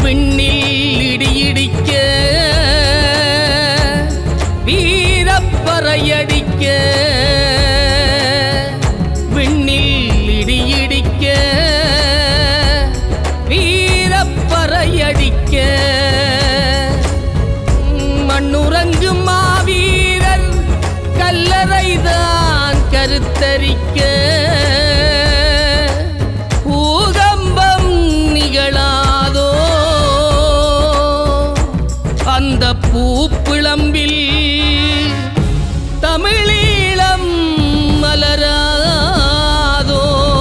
விண்ணில் இடியிடிக்க வீரப்பறையடிக்க விண்ணில் இடியிடிக்க வீரப்பறையடிக்க மண்ணுறங்கும் மாவீரர் கல்லறைதான் கருத்தரிக்க பூகம்பம் நிகழாதோ அந்த பூப்பிளம்பில் தமிழீழம் மலராதோ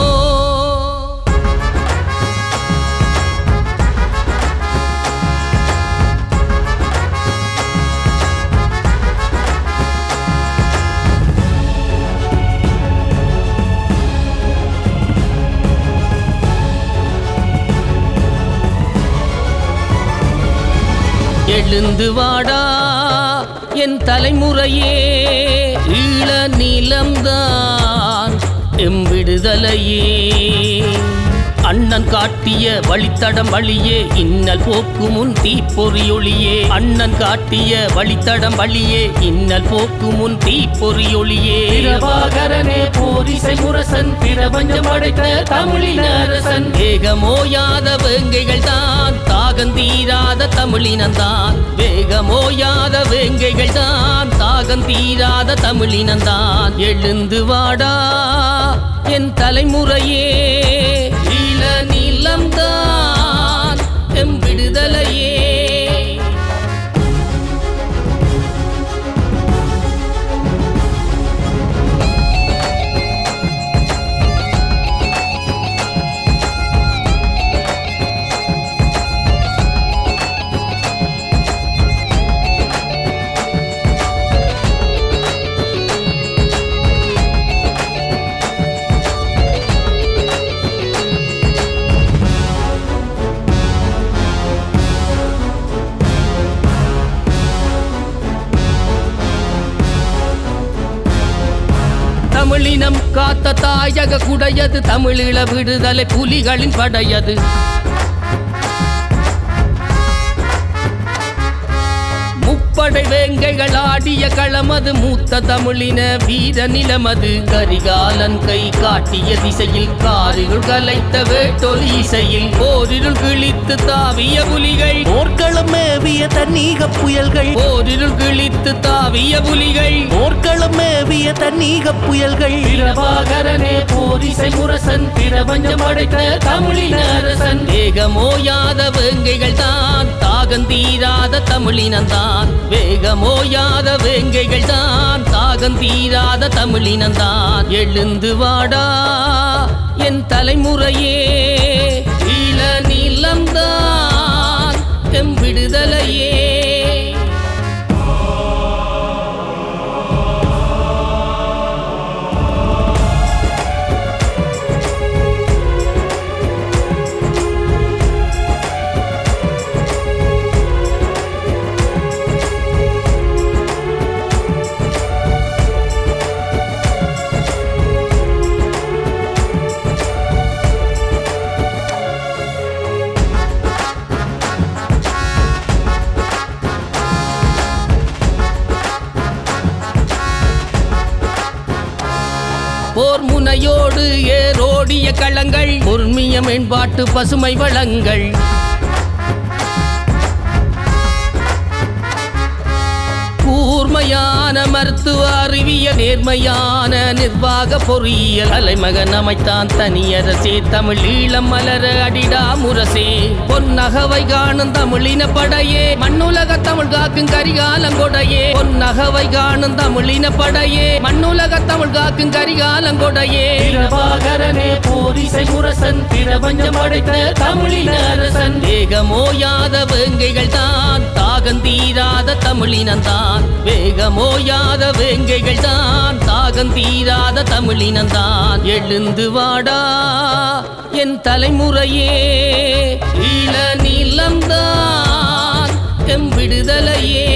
எழுந்து வாடா என் தலைமுறையே ஈழ நீளம்தான் எம் விடுதலையே அண்ணன் காட்டிய வழித்தடம் வழியே இன்னல் போக்கு முன் தீப்பொறியொளியே அண்ணன் காட்டிய வழித்தடம் வழியே இன்னல் போக்கு முன் தீப்பொறியொளியே பிரபாகரனே போரிசை முரசன் பிரபஞ்சம் அடைத்த தமிழின் அரசன் வேகமோயாத வேங்கைகள் தான் தாகந்தீராத தமிழினந்தான் வேகமோயாத வேங்கைகள் தான் தாகந்தீராத தமிழினந்தான் எழுந்து வாடா என் தலைமுறையே ஈழ நீளம்தான் எம் விடுதலையே தமிழினம் காத்த தாயக குடையது தமிழீழ விடுதலை புலிகளின் படையது முப்படை வேங்கைகள் ஆடிய களமது மூத்த தமிழின வீர நிலமது கரிகாலன் கை காட்டிய திசையில் காரிருள் கலைத்த வேட்டொலி இசையில் போரிருள் கிழித்து தாவிய புலிகள் போர்க்களம் மேவிய தன்னீக புயல்கள் போரிருள் கிழித்து தாவிய புலிகள் போர்க்களம் மேவிய தன்னீக புயல்கள் பிரபாகரனே போரிசை முரசன் பிரபஞ்சம் அடைத்த தமிழின் அரசன் வேகமோயாத வேங்கைகள் தான் தாகந்தீராத தமிழினந்தான் வேகமோயாத வேங்கைகள் தான் தாகந்தீராத தமிழினந்தான் எழுந்து வாடா என் தலைமுறையே ஈழ நீளம்தான் எம் விடுதலையே போர் முனையோடு ஏரோடிய களங்கள் பொர்மிய மேம்பாட்டு பசுமை வளங்கள் கூர்மையான மருத்துவ அறிவிய நேர்மையான நிர்வாக பொறியியல் அலைமகன் அமைத்தான் தனியரசே தமிழ் ஈழம் மலர அடிடா முரசே பொன்னகவை காணும் தமிழின படையே மண்ணுலக தமிழ் காக்கும் கரிகாலங்கொடையே பொன்னகவை காணும் தமிழின படையே மண்ணுலக தமிழ் காக்கும் கரிகாலங்கொடையே பிரபாகரனே போரிசை முரசன் பிரபஞ்சம் அடைத்த தமிழின் அரசன் வேகமோயாத வேங்கைகள் தான் தாகந்தீராத தமிழினந்தான் வேகமோயாத வேங்கைகள் தான் தாகந்தீராத தமிழினந்தான் எழுந்து வாடா என் தலைமுறையே ஈழ நீளம்தான் எம் விடுதலையே